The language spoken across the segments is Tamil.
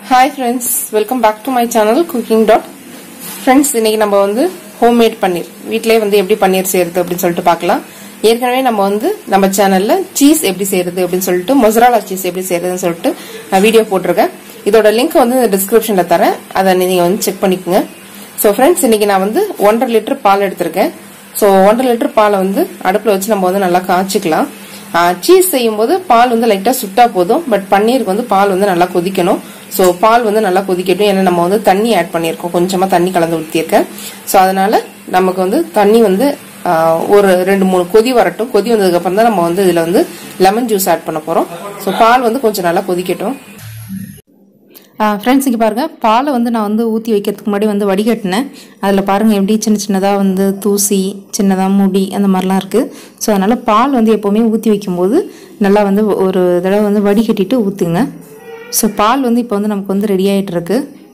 hi friends welcome back to my channel cooking dot friends இன்னைக்கு நம்ம வந்து ஹோம்மேட் பன்னீர் வீட்டிலே வந்து எப்படி பன்னீர் செய்யறது அப்படின்னு சொல்லிட்டு பார்க்கலாம் ஏற்கனவே நம்ம வந்து நம்ம சேனல்ல சீஸ் எப்படி செய்யறது அப்படின்னு சொல்லிட்டு மொசராலா சீஸ் எப்படி செய்யறதுன்னு சொல்லிட்டு நான் வீடியோ போட்டிருக்கேன் இதோட லிங்க் வந்து டிஸ்கிரிப்ஷன்ல தரேன் அதை நீங்க வந்து செக் பண்ணிக்கோங்க ஸோ ஃப்ரெண்ட்ஸ் இன்னைக்கு நான் வந்து ஒன்றரை லிட்டர் பால் எடுத்திருக்கேன் ஸோ ஒன்றரை லிட்டர் பாலை வந்து அடுப்பில் வச்சு நம்ம வந்து நல்லா காய்ச்சிக்கலாம் சீஸ் செய்யும்போது பால் வந்து லைட்டாக சுட்டா போதும் பட் பன்னீருக்கு வந்து பால் வந்து நல்லா கொதிக்கணும் ஸோ பால் வந்து நல்லா கொதிக்கட்டும் ஏன்னா நம்ம வந்து தண்ணி ஆட் பண்ணியிருக்கோம் கொஞ்சமாக தண்ணி கலந்து ஊற்றியிருக்கேன் ஸோ அதனால நமக்கு வந்து தண்ணி வந்து ஒரு ரெண்டு மூணு கொதி வரட்டும் கொதி வந்ததுக்கப்புறம் தான் நம்ம வந்து இதில் வந்து லெமன் ஜூஸ் ஆட் பண்ண போகிறோம் ஸோ பால் வந்து கொஞ்சம் நல்லா கொதிக்கட்டும் ஃப்ரெண்ட்ஸ் இங்கே பாருங்கள் பாலை வந்து நான் வந்து ஊற்றி வைக்கிறதுக்கு முன்னாடி வந்து வடிகட்டினேன் அதில் பாருங்கள் எப்படி சின்ன சின்னதாக வந்து தூசி சின்னதாக முடி அந்த மாதிரிலாம் இருக்குது ஸோ அதனால் பால் வந்து எப்போவுமே ஊற்றி வைக்கும்போது நல்லா வந்து ஒரு தடவை வந்து வடிகட்டிட்டு ஊற்றுங்க ஸோ பால் வந்து இப்போ வந்து நமக்கு வந்து ரெடி ஆகிட்டுருக்கு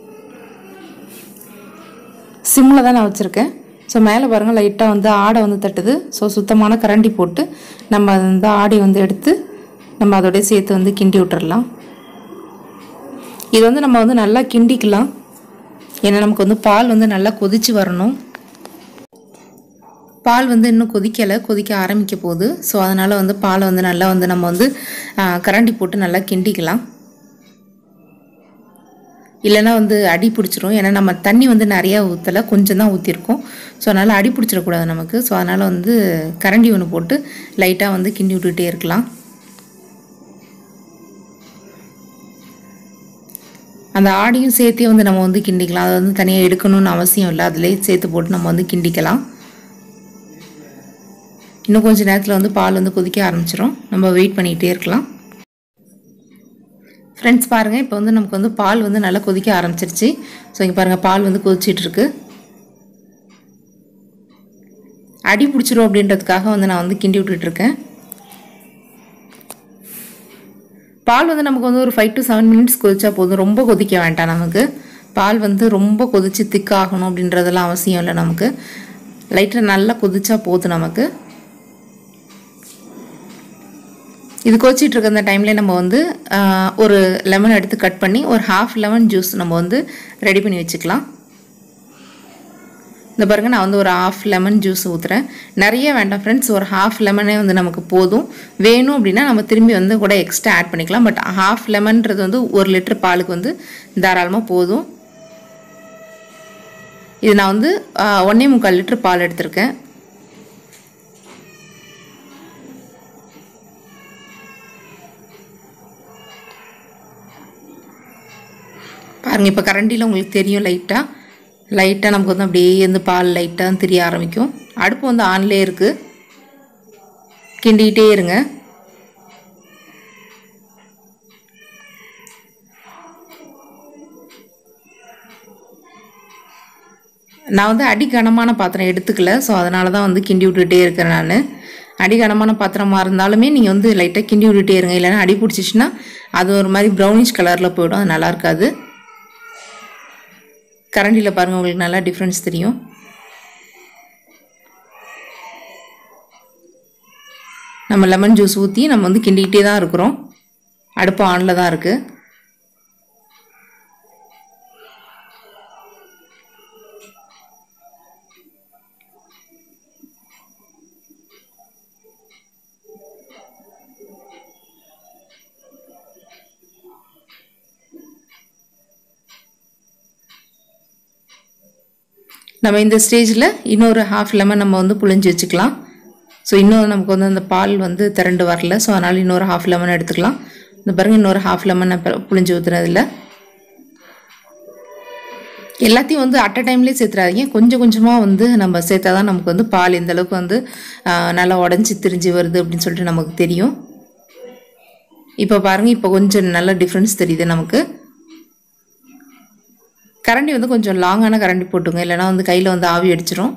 சிம்மில் தான் நான் வச்சுருக்கேன் ஸோ மேலே பாருங்கள் லைட்டாக வந்து ஆடை வந்து தட்டுது ஸோ சுத்தமான கரண்டி போட்டு நம்ம அந்த ஆடை வந்து எடுத்து நம்ம அதோடய சேர்த்து வந்து கிண்டி விட்டுறலாம் இது வந்து நம்ம வந்து நல்லா கிண்டிக்கலாம் ஏன்னா நமக்கு வந்து பால் வந்து நல்லா கொதிச்சு வரணும் பால் வந்து இன்னும் கொதிக்கலை கொதிக்க ஆரம்பிக்க போகுது ஸோ அதனால் வந்து பாலை வந்து நல்லா வந்து நம்ம வந்து கரண்டி போட்டு நல்லா கிண்டிக்கலாம் இல்லைன்னா வந்து அடி பிடிச்சிரும் ஏன்னா நம்ம தண்ணி வந்து நிறையா ஊற்றலை கொஞ்சம் தான் ஊற்றிருக்கோம் ஸோ அதனால் அடி பிடிச்சிடக்கூடாது நமக்கு ஸோ அதனால் வந்து கரண்டி ஒன்று போட்டு லைட்டாக வந்து கிண்டி விட்டுகிட்டே இருக்கலாம் அந்த ஆடியும் சேர்த்தே வந்து நம்ம வந்து கிண்டிக்கலாம் அதை வந்து தனியாக எடுக்கணும்னு அவசியம் இல்லை அதிலே சேர்த்து போட்டு நம்ம வந்து கிண்டிக்கலாம் இன்னும் கொஞ்சம் நேரத்தில் வந்து பால் வந்து கொதிக்க ஆரம்பிச்சிடும் நம்ம வெயிட் பண்ணிகிட்டே இருக்கலாம் ஃப்ரெண்ட்ஸ் பாருங்கள் இப்போ வந்து நமக்கு வந்து பால் வந்து நல்லா கொதிக்க ஆரம்பிச்சிருச்சு ஸோ இங்கே பாருங்கள் பால் வந்து கொதிச்சிட்ருக்கு அடி பிடிச்சிரும் அப்படின்றதுக்காக வந்து நான் வந்து கிண்டி விட்டுட்ருக்கேன் பால் வந்து நமக்கு வந்து ஒரு ஃபைவ் டு செவன் மினிட்ஸ் கொதிச்சா போதும் ரொம்ப கொதிக்க வேண்டாம் நமக்கு பால் வந்து ரொம்ப கொதித்து திக்காகணும் அப்படின்றதெல்லாம் அவசியம் இல்லை நமக்கு லைட்டாக நல்லா கொதிச்சா போதும் நமக்கு இது கொதிச்சிட்டு இருக்க அந்த டைம்லேயே நம்ம வந்து ஒரு லெமன் எடுத்து கட் பண்ணி ஒரு ஹாஃப் லெமன் ஜூஸ் நம்ம வந்து ரெடி பண்ணி வச்சுக்கலாம் இந்த பாருங்கள் நான் வந்து ஒரு ஹாஃப் லெமன் ஜூஸ் ஊற்றுறேன் நிறைய வேண்டாம் ஃப்ரெண்ட்ஸ் ஒரு ஹாஃப் லெமனே வந்து நமக்கு போதும் வேணும் அப்படின்னா நம்ம திரும்பி வந்து கூட எக்ஸ்ட்ரா ஆட் பண்ணிக்கலாம் பட் ஹாஃப் லெமன்றது வந்து ஒரு லிட்டர் பாலுக்கு வந்து தாராளமாக போதும் இது நான் வந்து ஒன்றே முக்கால் லிட்டர் பால் எடுத்திருக்கேன் பாருங்கள் இப்போ கரண்டியில் உங்களுக்கு தெரியும் லைட்டாக லைட்டாக நமக்கு வந்து அப்படியே வந்து பால் லைட்டாக தெரிய ஆரம்பிக்கும் அடுப்பு வந்து ஆன்லேயே இருக்குது கிண்டிகிட்டே இருங்க நான் வந்து அடி கனமான பாத்திரம் எடுத்துக்கல ஸோ அதனால தான் வந்து கிண்டி விட்டுட்டே இருக்கிறேன் நான் அடி கனமான பாத்திரமாக இருந்தாலுமே நீங்கள் வந்து லைட்டாக கிண்டி விட்டுட்டே இருங்க இல்லைன்னா அடி பிடிச்சிச்சின்னா அது ஒரு மாதிரி ப்ரௌனிஷ் கலரில் போயிடும் அது நல்லா இருக்காது கரண்டியில் பாருங்கள் உங்களுக்கு நல்லா டிஃப்ரென்ஸ் தெரியும் நம்ம லெமன் ஜூஸ் ஊற்றி நம்ம வந்து கிண்டிக்கிட்டே தான் இருக்கிறோம் அடுப்பு ஆனில் தான் இருக்குது நம்ம இந்த ஸ்டேஜில் இன்னொரு ஹாஃப் லெமன் நம்ம வந்து புழிஞ்சு வச்சுக்கலாம் ஸோ இன்னும் நமக்கு வந்து அந்த பால் வந்து திரண்டு வரல ஸோ அதனால் இன்னொரு ஹாஃப் லெமன் எடுத்துக்கலாம் இந்த பாருங்கள் இன்னொரு ஹாஃப் லெமன் புழிஞ்சு ஊற்றுறதில்ல எல்லாத்தையும் வந்து அட் அ டைம்லேயே சேர்த்துறாதீங்க கொஞ்சம் கொஞ்சமாக வந்து நம்ம சேர்த்தா தான் நமக்கு வந்து பால் இந்த அளவுக்கு வந்து நல்லா உடஞ்சி திரிஞ்சு வருது அப்படின்னு சொல்லிட்டு நமக்கு தெரியும் இப்போ பாருங்கள் இப்போ கொஞ்சம் நல்ல டிஃப்ரென்ஸ் தெரியுது நமக்கு கரண்டி வந்து கொஞ்சம் லாங்கான கரண்டி போட்டுங்க இல்லைனா வந்து கையில் வந்து ஆவி அடிச்சிடும்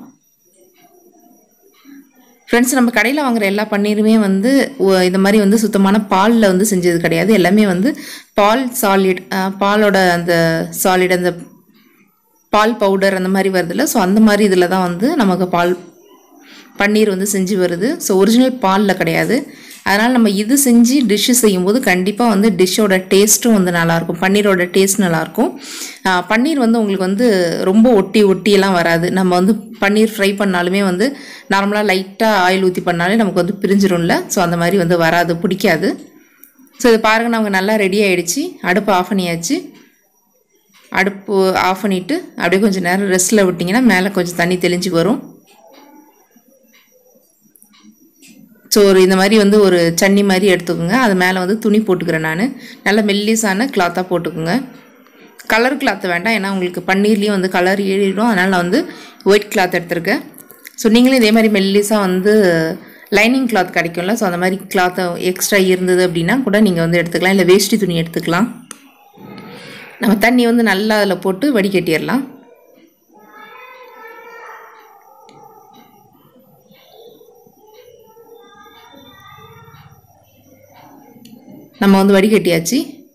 ஃப்ரெண்ட்ஸ் நம்ம கடையில் வாங்குற எல்லா பன்னீருமே வந்து இந்த மாதிரி வந்து சுத்தமான பாலில் வந்து செஞ்சது கிடையாது எல்லாமே வந்து பால் சாலிட் பாலோட அந்த சாலிட் அந்த பால் பவுடர் அந்த மாதிரி வருதுல்ல ஸோ அந்த மாதிரி இதில் தான் வந்து நமக்கு பால் பன்னீர் வந்து செஞ்சு வருது ஸோ ஒரிஜினல் பாலில் கிடையாது அதனால் நம்ம இது செஞ்சு டிஷ்ஷு செய்யும்போது கண்டிப்பாக வந்து டிஷ்ஷோட டேஸ்ட்டும் வந்து நல்லாயிருக்கும் பன்னீரோட டேஸ்ட் நல்லாயிருக்கும் ஆஹ் பன்னீர் வந்து உங்களுக்கு வந்து ரொம்ப ஒட்டி ஒட்டியெல்லாம் வராது நம்ம வந்து பன்னீர் ஃப்ரை பண்ணாலுமே வந்து நார்மலாக லைட்டாக ஆயில் ஊற்றி பண்ணாலே நமக்கு வந்து பிரிஞ்சிரும்ல ஸோ அந்த மாதிரி வந்து வராது பிடிக்காது ஸோ இது பாருங்கள் நமக்கு நல்லா ரெடி ஆகிடுச்சு அடுப்பு ஆஃப் பண்ணியாச்சு அடுப்பு ஆஃப் பண்ணிவிட்டு அப்படியே கொஞ்சம் நேரம் ரெஸ்ட்டில் விட்டிங்கன்னா மேலே கொஞ்சம் தண்ணி தெளிஞ்சு வரும் ஸோ ஒரு இந்த மாதிரி வந்து ஒரு சன்னி மாதிரி எடுத்துக்கோங்க அது மேலே வந்து துணி போட்டுக்கிறேன் நான் நல்ல மெல்லிஸான கிளாத்தாக போட்டுக்கோங்க கலர் கிளாத் வேண்டாம் ஏன்னா உங்களுக்கு பன்னீர்லேயும் வந்து கலர் ஏறிடும் அதனால் நான் வந்து ஒயிட் கிளாத் எடுத்திருக்கேன் ஸோ நீங்களும் இதே மாதிரி மெல்லிஸாக வந்து லைனிங் கிளாத் கிடைக்கும்ல ஸோ அந்த மாதிரி கிளாத் எக்ஸ்ட்ரா இருந்தது அப்படின்னா கூட நீங்கள் வந்து எடுத்துக்கலாம் இல்லை வேஷ்டி துணி எடுத்துக்கலாம் நம்ம தண்ணி வந்து நல்லா அதில் போட்டு வடிகட்டிடலாம் நம்ம வந்து வடிகட்டியாச்சு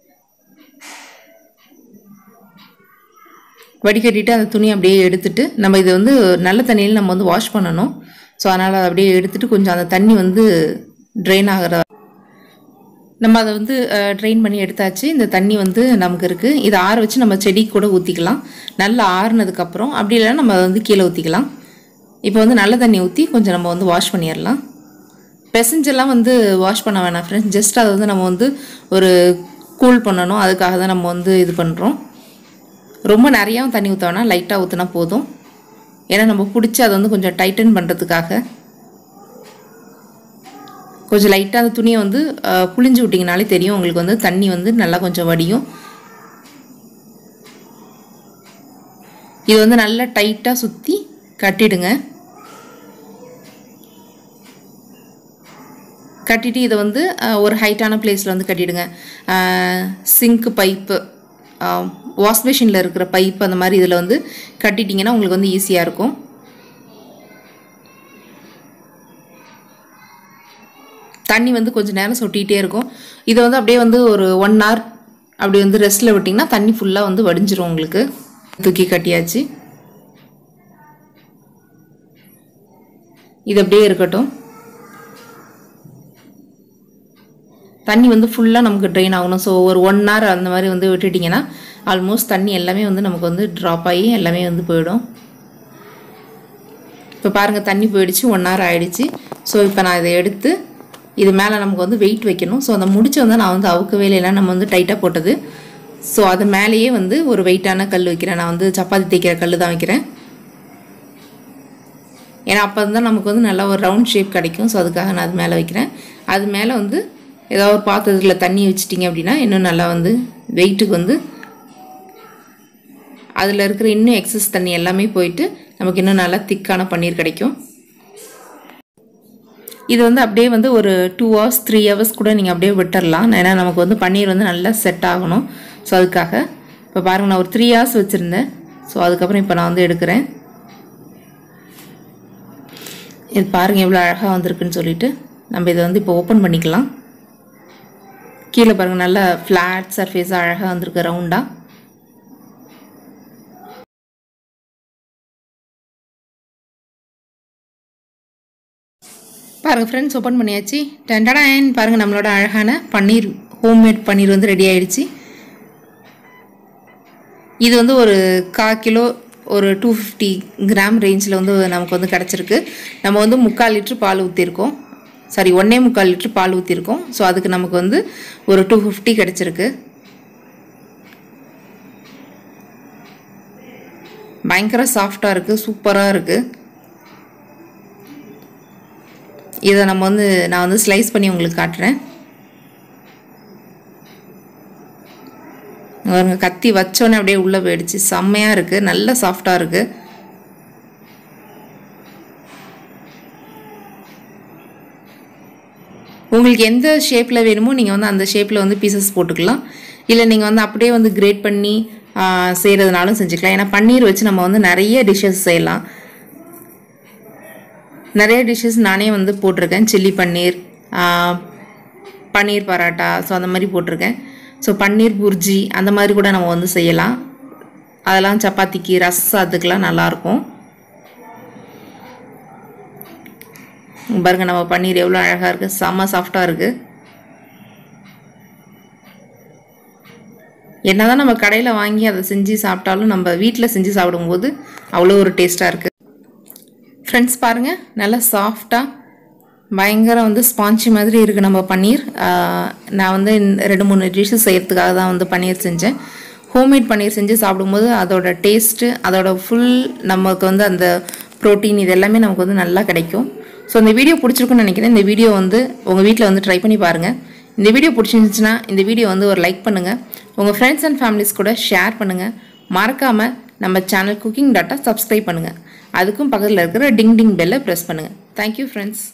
வடிகட்டிட்டு அந்த துணி அப்படியே எடுத்துட்டு நம்ம இது வந்து நல்ல தண்ணியில் நம்ம வந்து வாஷ் பண்ணணும் ஸோ அதனால் அதை அப்படியே எடுத்துட்டு கொஞ்சம் அந்த தண்ணி வந்து ட்ரெயின் ஆகிற நம்ம அதை வந்து ட்ரெயின் பண்ணி எடுத்தாச்சு இந்த தண்ணி வந்து நமக்கு இருக்குது இதை ஆற வச்சு நம்ம செடிக்கு கூட ஊற்றிக்கலாம் நல்லா ஆறுனதுக்கப்புறம் அப்படி இல்லைன்னா நம்ம அதை வந்து கீழே ஊற்றிக்கலாம் இப்போ வந்து நல்ல தண்ணி ஊற்றி கொஞ்சம் நம்ம வந்து வாஷ் பண்ணிடலாம் பெசஞ்செல்லாம் வந்து வாஷ் பண்ண வேணாம் ஃப்ரெண்ட்ஸ் ஜஸ்ட் அதை வந்து நம்ம வந்து ஒரு கூல் பண்ணணும் அதுக்காக தான் நம்ம வந்து இது பண்ணுறோம் ரொம்ப நிறையாவும் தண்ணி ஊற்ற வேணாம் லைட்டாக ஊற்றினா போதும் ஏன்னா நம்ம பிடிச்சி அதை வந்து கொஞ்சம் டைட்டன் பண்ணுறதுக்காக கொஞ்சம் லைட்டாக அந்த துணியை வந்து அஹ், புழிஞ்சு விட்டிங்கனாலே தெரியும் உங்களுக்கு வந்து தண்ணி வந்து நல்லா கொஞ்சம் வடியும் இது வந்து நல்லா டைட்டாக சுற்றி கட்டிடுங்க கட்டிட்டு இதை வந்து அஹ், ஒரு ஹைட்டான பிளேஸில் வந்து கட்டிடுங்க சிங்க் பைப்பு வாஷ் மிஷினில் இருக்கிற பைப் அந்த மாதிரி இதில் வந்து கட்டிட்டிங்கன்னா உங்களுக்கு வந்து ஈஸியாக இருக்கும் தண்ணி வந்து கொஞ்சம் நேரம் சொட்டிகிட்டே இருக்கும் இதை வந்து அப்படியே வந்து ஒரு ஒன் hour அப்படி வந்து ரெஸ்ட்டில் விட்டிங்கன்னா தண்ணி ஃபுல்லாக வந்து வடிஞ்சிரும் உங்களுக்கு தூக்கி கட்டியாச்சு இது அப்படியே இருக்கட்டும் தண்ணி வந்து ஃபுல்லாக நமக்கு ட்ரெயின் ஆகணும் ஸோ ஒரு ஒன் hour அந்த மாதிரி வந்து விட்டுட்டிங்கன்னா ஆல்மோஸ்ட் தண்ணி எல்லாமே வந்து நமக்கு வந்து ட்ராப் ஆகி எல்லாமே வந்து போயிடும் இப்போ பாருங்கள் தண்ணி போயிடுச்சு ஒன் hour ஆயிடுச்சு ஸோ இப்போ நான் இதை எடுத்து இது மேலே நமக்கு வந்து வெயிட் வைக்கணும் ஸோ அந்த முடிச்ச வந்து நான் வந்து அவுக்கவே இல்லை நம்ம வந்து டைட்டாக போட்டது ஸோ அது மேலேயே வந்து ஒரு வெயிட்டான கல் வைக்கிறேன் நான் வந்து சப்பாத்தி தேய்க்கிற கல் தான் வைக்கிறேன் ஏன்னா அப்போ தான் நமக்கு வந்து நல்லா ஒரு ரவுண்ட் ஷேப் கிடைக்கும் ஸோ அதுக்காக நான் அது மேலே வைக்கிறேன் அது மேலே வந்து ஏதாவது ஒரு பாத்திரத்தில் தண்ணி வச்சிட்டிங்க அப்படின்னா இன்னும் நல்லா வந்து வெயிட்டுக்கு வந்து அதில் இருக்கிற இன்னும் எக்ஸஸ் தண்ணி எல்லாமே போயிட்டு நமக்கு இன்னும் நல்லா திக்கான பன்னீர் கிடைக்கும் இது வந்து அப்படியே வந்து ஒரு டூ ஹவர்ஸ் த்ரீ ஹவர்ஸ் கூட நீங்கள் அப்படியே விட்டுறலாம் ஏன்னா நமக்கு வந்து பன்னீர் வந்து நல்லா செட் ஆகணும் ஸோ அதுக்காக இப்போ பாருங்கள் நான் ஒரு த்ரீ ஹவர்ஸ் வச்சுருந்தேன் ஸோ அதுக்கப்புறம் இப்போ நான் வந்து எடுக்கிறேன் இது பாருங்கள் எவ்வளோ அழகாக வந்திருக்குன்னு சொல்லிட்டு நம்ம இதை வந்து இப்போ ஓப்பன் பண்ணிக்கலாம் கீழே பாருங்கள் நல்லா ஃப்ளாட் சர்ஃபேஸாக அழகாக வந்திருக்கு ரவுண்டாக பாருங்கள் ஃப்ரெண்ட்ஸ் ஓப்பன் பண்ணியாச்சு டென்டடாயன் பாருங்கள் நம்மளோட அழகான பன்னீர் ஹோம்மேட் பன்னீர் வந்து ரெடி ஆயிடுச்சு இது வந்து ஒரு கா கிலோ ஒரு டூ ஃபிஃப்டி கிராம் ரேஞ்சில் வந்து நமக்கு வந்து கிடச்சிருக்கு நம்ம வந்து முக்கால் லிட்ரு பால் ஊற்றிருக்கோம் சாரி ஒன்றே முக்கால் லிட்ரு பால் ஊற்றிருக்கோம் ஸோ அதுக்கு நமக்கு வந்து ஒரு டூ ஃபிஃப்டி கிடச்சிருக்கு பயங்கர சாஃப்டாக இருக்குது சூப்பராக இருக்குது இதை நம்ம வந்து நான் வந்து ஸ்லைஸ் பண்ணி உங்களுக்கு காட்டுறேன் பாருங்க கத்தி வச்சோன்னே அப்படியே உள்ளே போயிடுச்சு செம்மையாக இருக்குது நல்ல சாஃப்டாக இருக்குது உங்களுக்கு எந்த ஷேப்பில் வேணுமோ நீங்கள் வந்து அந்த ஷேப்பில் வந்து பீசஸ் போட்டுக்கலாம் இல்லை நீங்கள் வந்து அப்படியே வந்து கிரேட் பண்ணி செய்கிறதுனாலும் செஞ்சுக்கலாம் ஏன்னா பன்னீர் வச்சு நம்ம வந்து நிறைய டிஷ்ஷஸ் செய்யலாம் நிறைய டிஷ்ஷஸ் நானே வந்து போட்டிருக்கேன் சில்லி பன்னீர் பன்னீர் பரோட்டா ஸோ அந்த மாதிரி போட்டிருக்கேன் ஸோ பன்னீர் புர்ஜி அந்த மாதிரி கூட நம்ம வந்து செய்யலாம் அதெல்லாம் சப்பாத்திக்கு ரசம் அதுக்கெலாம் நல்லாயிருக்கும் பாருங்க நம்ம பன்னீர் எவ்வளோ அழகாக இருக்குது செம்ம சாஃப்டாக இருக்குது என்னதான் நம்ம கடையில் வாங்கி அதை செஞ்சு சாப்பிட்டாலும் நம்ம வீட்டில் செஞ்சு சாப்பிடும்போது அவ்வளோ ஒரு டேஸ்ட்டாக இருக்குது ஃப்ரெண்ட்ஸ் பாருங்கள் நல்லா சாஃப்டாக பயங்கர வந்து ஸ்பாஞ்சி மாதிரி இருக்குது நம்ம பன்னீர் ஆஹ் நான் வந்து இந்த ரெண்டு மூணு டிஷ்ஷஸ் செய்யறதுக்காக தான் வந்து பன்னீர் செஞ்சேன் ஹோம்மேட் பன்னீர் செஞ்சு சாப்பிடும்போது அதோட டேஸ்ட்டு அதோட ஃபுல் நமக்கு வந்து அந்த ப்ரோட்டீன் இது எல்லாமே நமக்கு வந்து நல்லா கிடைக்கும் ஸோ இந்த வீடியோ பிடிச்சிருக்குன்னு நினைக்கிறேன் இந்த வீடியோ வந்து உங்கள் வீட்டில் வந்து ட்ரை பண்ணி பாருங்கள் இந்த வீடியோ பிடிச்சிருந்துச்சுன்னா இந்த வீடியோ வந்து ஒரு லைக் பண்ணுங்கள் உங்கள் ஃப்ரெண்ட்ஸ் அண்ட் ஃபேமிலிஸ் கூட ஷேர் பண்ணுங்கள் மறக்காமல் நம்ம சேனல் குக்கிங் டாட்டா சப்ஸ்கிரைப் பண்ணுங்கள் அதுக்கும் பக்கத்தில் இருக்கிற டிங் டிங் பெல்லை ப்ரெஸ் பண்ணுங்கள் தேங்க்யூ ஃப்ரெண்ட்ஸ்